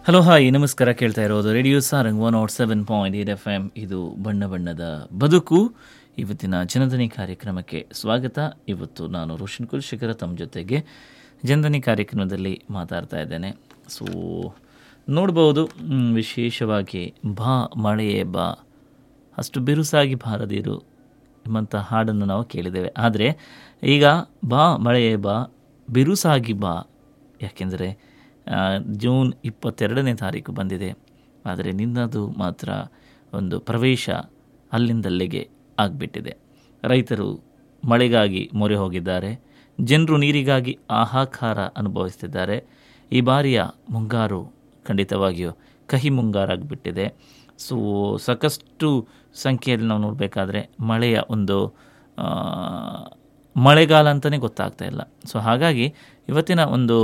hello hi ನಮಸ್ಕಾರ ಕೇಳ್ತಾ ಇರೋದು radio Sarang one nought seven point eight F M ಇದು ಬಣ್ಣ ಬಣ್ಣದ ಬದುಕು ಇವತ್ತಿನ ಜನಧನಿ ಕಾರ್ಯಕ್ರಮಕ್ಕೆ ಸ್ವಾಗತ ಇವತ್ತು ನಾನು ರೋಷನ್ ಕುಲಶೇಖರ ತಮ್ಮ ಜೊತೆಗೆ ಜನಧನಿ ಕಾರ್ಯಕ್ರಮದಲ್ಲಿ ಮಾತಾಡ್ತಾ ಇದ್ದೇನೆ ಸೊ ನೋಡ್ಬೋದು ಮ್, ವಿಶೇಷವಾಗಿ ಬಾ ಮಳೆಯೇ ಬಾ ಅಷ್ಟು ಬಿರುಸಾಗಿ ಬಾರದಿರು ಎಂಬಂಥ ಹಾಡನ್ನು ನಾವು ಕೇಳಿದ್ದೇವೆ ಆದರೆ ಈಗ ಬಾ ಮಳೆಯೇ ಬಾ ಬಿರುಸಾಗಿ ಬಾ ಯಾಕೆಂದರೆ ಆ, ಜೂನ್ ಇಪ್ಪತ್ತೆರಡನೇ ತಾರೀಕು ಬಂದಿದೆ ಆದರೆ ನಿನ್ನದು ಮಾತ್ರ ಒಂದು ಪ್ರವೇಶ ಅಲ್ಲಿಂದಲ್ಲಿಗೆ ಆಗಿಬಿಟ್ಟಿದೆ ರೈತರು ಮಳೆಗಾಗಿ ಮೊರೆ ಹೋಗಿದ್ದಾರೆ ಜನರು ನೀರಿಗಾಗಿ ಹಾಹಾಕಾರ ಅನುಭವಿಸ್ತಿದ್ದಾರೆ ಈ ಬಾರಿಯ ಮುಂಗಾರು ಖಂಡಿತವಾಗಿಯೂ ಕಹಿ ಮುಂಗಾರಾಗಿಬಿಟ್ಟಿದೆ ಸೊ ಸಾಕಷ್ಟು ಸಂಖ್ಯೆಯಲ್ಲಿ ನಾವು ನೋಡಬೇಕಾದ್ರೆ ಮಳೆಯ ಒಂದು ಆ, ಮಳೆಗಾಲ ಅಂತಲೇ ಗೊತ್ತಾಗ್ತಾ ಇಲ್ಲ ಸೊ ಹಾಗಾಗಿ ಇವತ್ತಿನ ಒಂದು